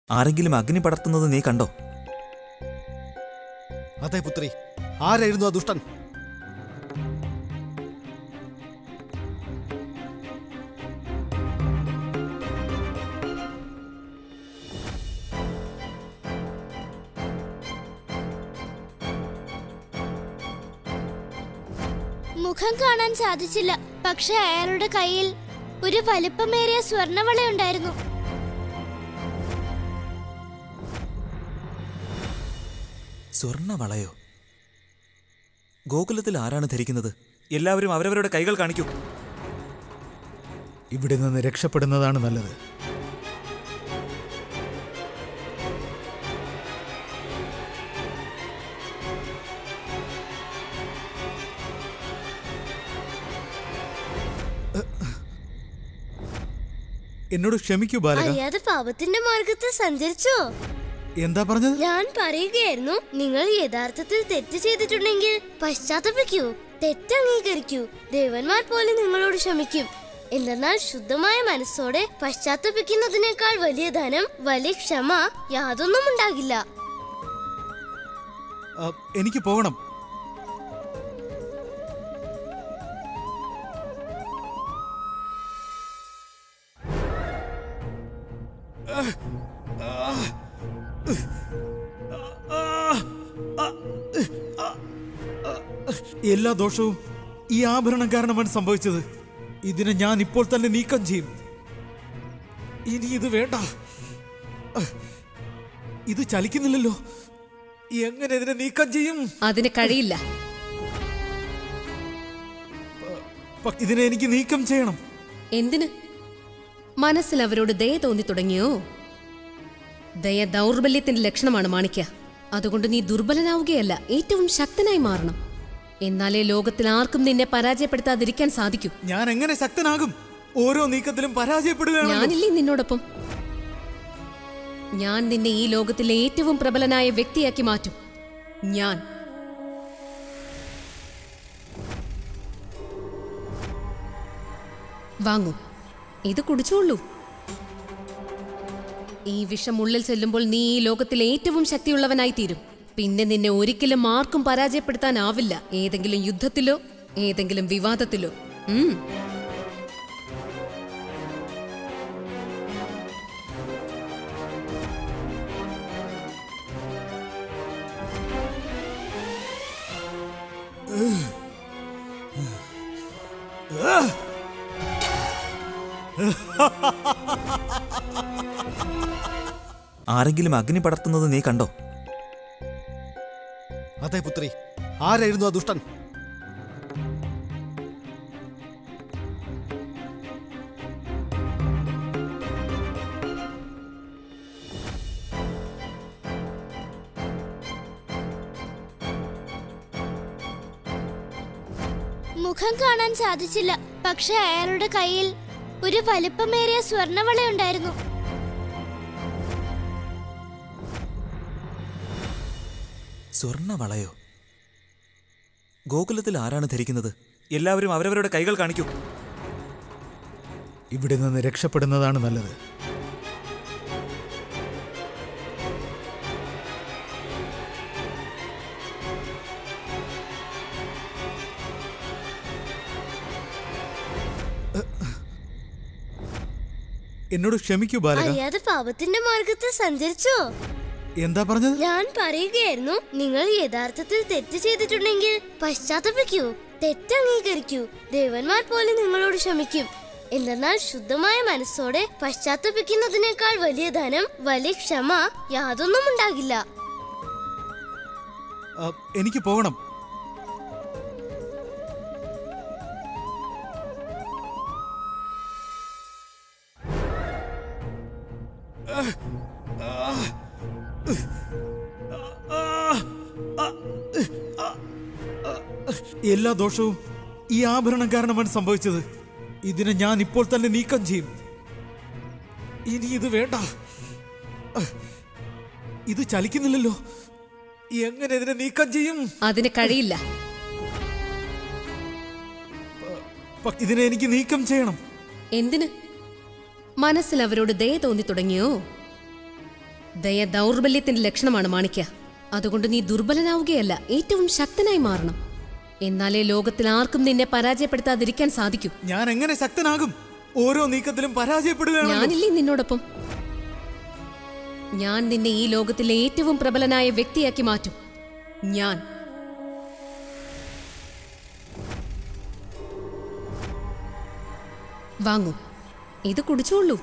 ആരെങ്കിലും അഗ്നി പടർത്തുന്നത് നീ കണ്ടോ അതെ പുത്രി ആരായിരുന്നു ആ ദുഷ്ടൻ മുഖം കാണാൻ സാധിച്ചില്ല പക്ഷെ അയാളുടെ കയ്യിൽ ഒരു വലിപ്പമേറിയ സ്വർണവളയുണ്ടായിരുന്നു സ്വർണവളയോ ഗോകുലത്തിൽ ആരാണ് ധരിക്കുന്നത് എല്ലാവരും അവരവരുടെ കൈകൾ കാണിക്കൂ ഇവിടെ നിന്ന് രക്ഷപ്പെടുന്നതാണ് നല്ലത് എന്നോട് ക്ഷമിക്കൂ ബാലക അറിയാതെ പാപത്തിന്റെ മാർഗത്തിൽ സഞ്ചരിച്ചോ എന്താ പറഞ്ഞത് ഞാൻ പറയുകയായിരുന്നു നിങ്ങൾ യഥാർത്ഥത്തിൽ തെറ്റ് ചെയ്തിട്ടുണ്ടെങ്കിൽ പശ്ചാത്തപിക്കൂ തെറ്റ് അംഗീകരിക്കൂ ദേവന്മാർ പോലും നിങ്ങളോട് ക്ഷമിക്കും എന്തെന്നാൽ ശുദ്ധമായ മനസ്സോടെ പശ്ചാത്തപിക്കുന്നതിനേക്കാൾ വലിയ ധനം വലിയ ക്ഷമ യാതൊന്നും ഉണ്ടാകില്ല ആ, എനിക്ക് പോകണം എല്ലാ ദോഷവും ഈ ആഭരണം കാരണമാണ് സംഭവിച്ചത് ഇതിനെ ഞാൻ ഇപ്പോൾ തന്നെ നീക്കം ചെയ്യും ഇനി ഇത് വേണ്ട ഇത് ചലിക്കുന്നില്ലല്ലോ എങ്ങനെ ഇതിനെ നീക്കം ചെയ്യും അതിന് കഴിയില്ല പ- ഇതിനെ എനിക്ക് നീക്കം ചെയ്യണം എന്തിന് മനസ്സിൽ അവരോട് ദയ തോന്നി തുടങ്ങിയോ ദയ ദൗർബല്യത്തിന്റെ ലക്ഷണമാണ് മാണിക്യ അതുകൊണ്ട് നീ ദുർബലനാവുകയല്ല ഏറ്റവും ശക്തനായി മാറണം എന്നാലേ ലോകത്തിൽ ആർക്കും നിന്നെ പരാജയപ്പെടുത്താതിരിക്കാൻ സാധിക്കൂ ഞാൻ എങ്ങനെ ശക്തനാകും ഓരോ നീക്കത്തിലും പരാജയപ്പെടുകയാണ് ഞാനില്ലേ നിന്നോടൊപ്പം ഞാൻ നിന്നെ ഈ ലോകത്തിലെ ഏറ്റവും പ്രബലനായ വ്യക്തിയാക്കി മാറ്റും ഞാൻ വാങ്ങൂ ഇത് കുടിച്ചോളൂ ഈ വിഷം ഉള്ളിൽ ചെല്ലുമ്പോൾ നീ ഈ ലോകത്തിലെ ഏറ്റവും ശക്തിയുള്ളവനായി തീരും പിന്നെ നിന്നെ ഒരിക്കലും ആർക്കും പരാജയപ്പെടുത്താനാവില്ല ഏതെങ്കിലും യുദ്ധത്തിലോ ഏതെങ്കിലും വിവാദത്തിലോ ഉം ആരെങ്കിലും അഗ്നി പടർത്തുന്നത് നീ കണ്ടോ അതെ പുത്രി ആരായിരുന്നു ആ ദുഷ്ടൻ മുഖം കാണാൻ സാധിച്ചില്ല പക്ഷെ അയാളുടെ കയ്യിൽ ഒരു വലിപ്പമേറിയ സ്വർണവളയുണ്ടായിരുന്നു സ്വർണവളയോ ഗോകുലത്തിൽ ആരാണ് ധരിക്കുന്നത് എല്ലാവരും അവരവരുടെ കൈകൾ കാണിക്കൂ ഇവിടെ നിന്ന് രക്ഷപ്പെടുന്നതാണ് നല്ലത് എന്നോട് ക്ഷമിക്കൂ ബാലക അറിയാതെ പാപത്തിന്റെ മാർഗത്തിൽ സഞ്ചരിച്ചോ എന്താ പറഞ്ഞത് ഞാൻ പറയുകയായിരുന്നു നിങ്ങൾ യഥാർത്ഥത്തിൽ തെറ്റ് ചെയ്തിട്ടുണ്ടെങ്കിൽ പശ്ചാത്തപിക്കൂ തെറ്റ് അംഗീകരിക്കൂ ദേവന്മാർ പോലും നിങ്ങളോട് ക്ഷമിക്കും എന്തെന്നാൽ ശുദ്ധമായ മനസ്സോടെ പശ്ചാത്തപിക്കുന്നതിനേക്കാൾ വലിയ ധനം വലിയ ക്ഷമ യാതൊന്നും ഉണ്ടാകില്ല ആ, എനിക്ക് പോകണം എല്ലാ ദോഷവും ഈ ആഭരണം കാരണമാണ് സംഭവിച്ചത് ഇതിനെ ഞാൻ ഇപ്പോൾ തന്നെ നീക്കം ചെയ്യും ഇനി ഇത് വേണ്ട ഇത് ചലിക്കുന്നില്ലല്ലോ എങ്ങനെ ഇതിനെ നീക്കം ചെയ്യും അതിന് കഴിയില്ല പ- ഇതിനെ എനിക്ക് നീക്കം ചെയ്യണം എന്തിന് മനസ്സിൽ അവരോട് ദയ തോന്നി തുടങ്ങിയോ ദയ ദൗർബല്യത്തിന്റെ ലക്ഷണമാണ് മാണിക്യ അതുകൊണ്ട് നീ ദുർബലനാവുകയല്ല ഏറ്റവും ശക്തനായി മാറണം എന്നാലേ ലോകത്തിൽ ആർക്കും നിന്നെ പരാജയപ്പെടുത്താതിരിക്കാൻ സാധിക്കൂ ഞാൻ എങ്ങനെ ശക്തനാകും ഓരോ നീക്കത്തിലും പരാജയപ്പെടുകയാണ് ഞാനില്ലേ നിന്നോടൊപ്പം ഞാൻ നിന്നെ ഈ ലോകത്തിലെ ഏറ്റവും പ്രബലനായ വ്യക്തിയാക്കി മാറ്റും ഞാൻ വാങ്ങൂ ഇത് കുടിച്ചോളൂ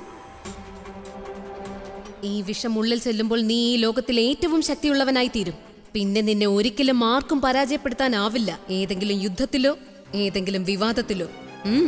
ഈ വിഷം ഉള്ളിൽ ചെല്ലുമ്പോൾ നീ ഈ ലോകത്തിലെ ഏറ്റവും ശക്തിയുള്ളവനായി തീരും പിന്നെ നിന്നെ ഒരിക്കലും ആർക്കും പരാജയപ്പെടുത്താനാവില്ല ഏതെങ്കിലും യുദ്ധത്തിലോ ഏതെങ്കിലും വിവാദത്തിലോ ഉം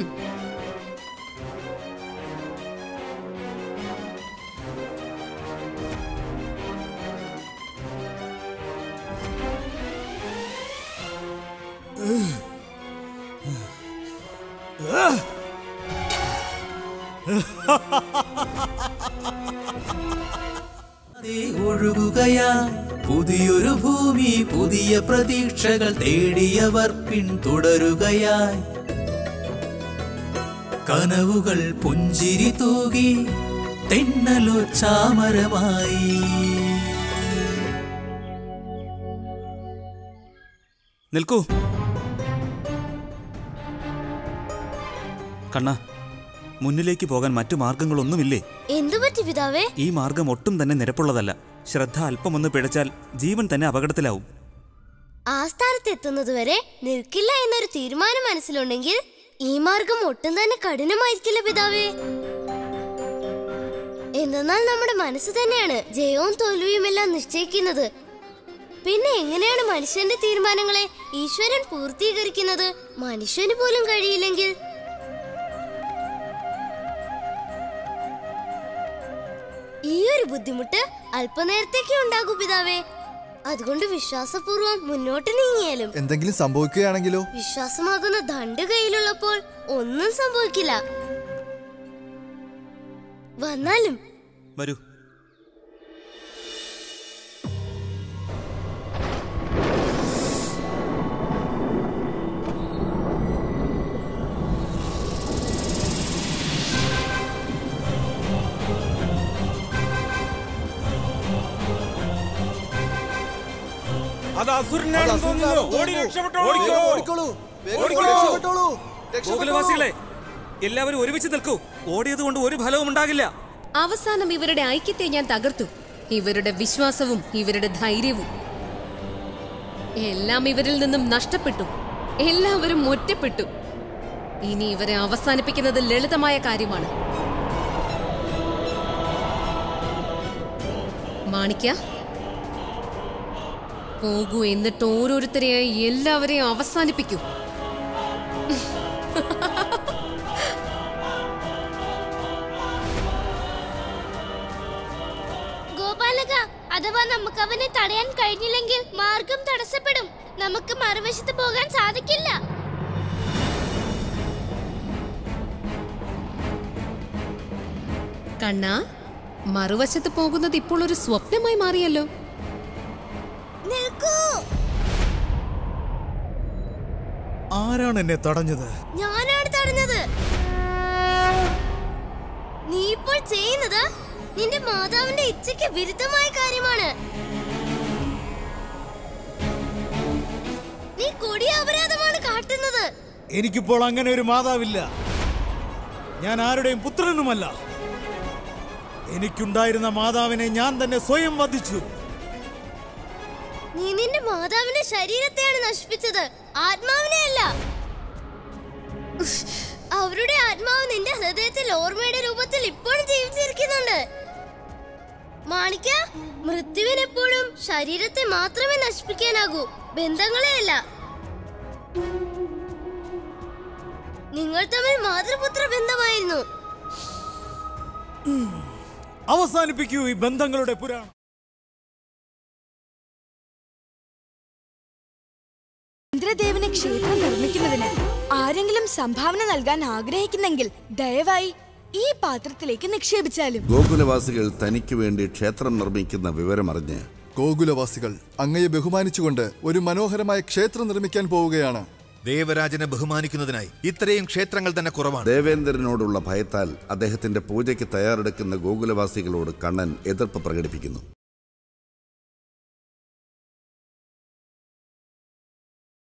അതേ ഒഴുകുകയായി പുതിയൊരു ഭൂമി പുതിയ പ്രതീക്ഷകൾ തേടിയവർ പിന്തുടരുകയായി കനവുകൾ പുഞ്ചിരി തൂകി തെന്നലോ ചാമരമായി നിൽക്കൂ കണ്ണ മുന്നിലേക്ക് പോകാൻ മറ്റു മാർഗങ്ങളൊന്നുമില്ലേ എന്തു പറ്റി പിതാവേ ഈ മാർഗം ഒട്ടും തന്നെ നിരപ്പുള്ളതല്ല ശ്രദ്ധ അല്പമൊന്ന് പിഴച്ചാൽ ജീവൻ തന്നെ അപകടത്തിലാവും ആ സ്ഥാനത്തെത്തുന്നതുവരെ നിൽക്കില്ല എന്നൊരു തീരുമാനം മനസ്സിലുണ്ടെങ്കിൽ ഈ മാർഗം ഒട്ടും തന്നെ കഠിനമായിരിക്കില്ല പിതാവേ എന്തെന്നാൽ നമ്മുടെ മനസ്സ് തന്നെയാണ് ജയവും തോൽവിയും എല്ലാം നിശ്ചയിക്കുന്നത് പിന്നെ എങ്ങനെയാണ് മനുഷ്യന്റെ തീരുമാനങ്ങളെ ഈശ്വരൻ പൂർത്തീകരിക്കുന്നത് മനുഷ്യന് പോലും കഴിയില്ലെങ്കിൽ ഈ ഒരു ബുദ്ധിമുട്ട് അല്പനേരത്തേക്കേ ഉണ്ടാകൂ പിതാവേ അതുകൊണ്ട് വിശ്വാസപൂർവ്വം മുന്നോട്ട് നീങ്ങിയാലും എന്തെങ്കിലും സംഭവിക്കുകയാണെങ്കിലോ വിശ്വാസമാകുന്ന ദണ്ട് കയ്യിലുള്ളപ്പോൾ ഒന്നും സംഭവിക്കില്ല വന്നാലും വരൂ അത് അസുരനാണെന്ന് തോന്നുന്നു ഓടി രക്ഷപ്പെട്ടോളൂ ഓടിക്കോളൂ വേഗം ഓടിക്കോളൂ. രക്ഷപ്പെട്ടോളൂ. രക്ഷപ്പെട്ടോളൂ. ഗോകുലവാസികളെ എല്ലാവരും ഒരുമിച്ച് നിൽക്കൂ ഓടിയത് കൊണ്ട് ഒരു ഫലവും ഉണ്ടാകില്ല അവസാനം ഇവരുടെ ഐക്യത്തെ ഞാൻ തകർത്തു ഇവരുടെ വിശ്വാസവും ഇവരുടെ ധൈര്യവും എല്ലാം ഇവരിൽ നിന്നും നഷ്ടപ്പെട്ടു എല്ലാവരും ഒറ്റപ്പെട്ടു ഇനി ഇവരെ അവസാനിപ്പിക്കുന്നത് ലളിതമായ കാര്യമാണ് മാണിക്ക പോകൂ എന്നിട്ട് ഓരോരുത്തരെയായി എല്ലാവരെയും അവസാനിപ്പിക്കൂ ഗോപാലക അഥവാ നമുക്ക് അവനെ തടയാൻ കഴിഞ്ഞില്ലെങ്കിൽ മാർഗം തടസ്സപ്പെടും നമുക്ക് മറുവശത്ത് പോകാൻ സാധിക്കില്ല കണ്ണാ മറുവശത്ത് പോകുന്നത് ഇപ്പോൾ ഒരു സ്വപ്നമായി മാറിയല്ലോ നിൽക്കൂ ആരാണ് എന്നെ തടഞ്ഞത് ഞാനാണ് തടഞ്ഞത് നീ ഇപ്പോൾ ചെയ്യുന്നത് നിന്റെ മാതാവിന്റെ ഇച്ഛയ്ക്ക് വിരുദ്ധമായ കാര്യമാണ് നീ കൊടിയ അപരാധമാണ് കാട്ടുന്നത് എനിക്കിപ്പോൾ അങ്ങനെ ഒരു മാതാവില്ല ഞാൻ ആരുടെയും പുത്രനുമല്ല എനിക്കുണ്ടായിരുന്ന മാതാവിനെ ഞാൻ തന്നെ സ്വയം വധിച്ചു നീ നിന്റെ മാതാവിന്റെ ശരീരത്തെയാണ് നശിപ്പിച്ചത് ആത്മാവിനെ അല്ല ഉഫ്, അവരുടെ ആത്മാവ് നിന്റെ ഹൃദയത്തിൽ ഓർമ്മയുടെ രൂപത്തിൽ ഇപ്പോഴും ജീവിച്ചിരിക്കുന്നുണ്ട് മാണിക്ക മൃത്യുവിനെപ്പോഴും ശരീരത്തെ മാത്രമേ നശിപ്പിക്കാനാകൂ ബന്ധങ്ങളെയല്ല നിങ്ങൾ തമ്മിൽ മാതൃപുത്ര ബന്ധമായിരുന്നു അവസാനിപ്പിക്കൂ ഈ ബന്ധങ്ങളുടെ പുരാണം ഇന്ദ്രദേവന് ക്ഷേത്രം നിർമ്മിക്കുന്നതിന് ആരെങ്കിലും സംഭാവന നൽകാൻ ആഗ്രഹിക്കുന്നെങ്കിൽ ദയവായി ഈ പാത്രത്തിലേക്ക് നിക്ഷേപിച്ചാലും ഗോകുലവാസികൾ തനിക്ക് വേണ്ടി ക്ഷേത്രം നിർമ്മിക്കുന്ന വിവരമറിഞ്ഞ് ഗോകുലവാസികൾ അങ്ങയെ ബഹുമാനിച്ചുകൊണ്ട് ഒരു മനോഹരമായ ക്ഷേത്രം നിർമ്മിക്കാൻ പോവുകയാണ് ദേവരാജനെ ബഹുമാനിക്കുന്നതിനായി ഇത്രയും ക്ഷേത്രങ്ങൾ തന്നെ കുറവാണ് ദേവേന്ദ്രനോടുള്ള ഭയത്താൽ അദ്ദേഹത്തിന്റെ പൂജയ്ക്ക് തയ്യാറെടുക്കുന്ന ഗോകുലവാസികളോട് കണ്ണൻ എതിർപ്പ് പ്രകടിപ്പിക്കുന്നു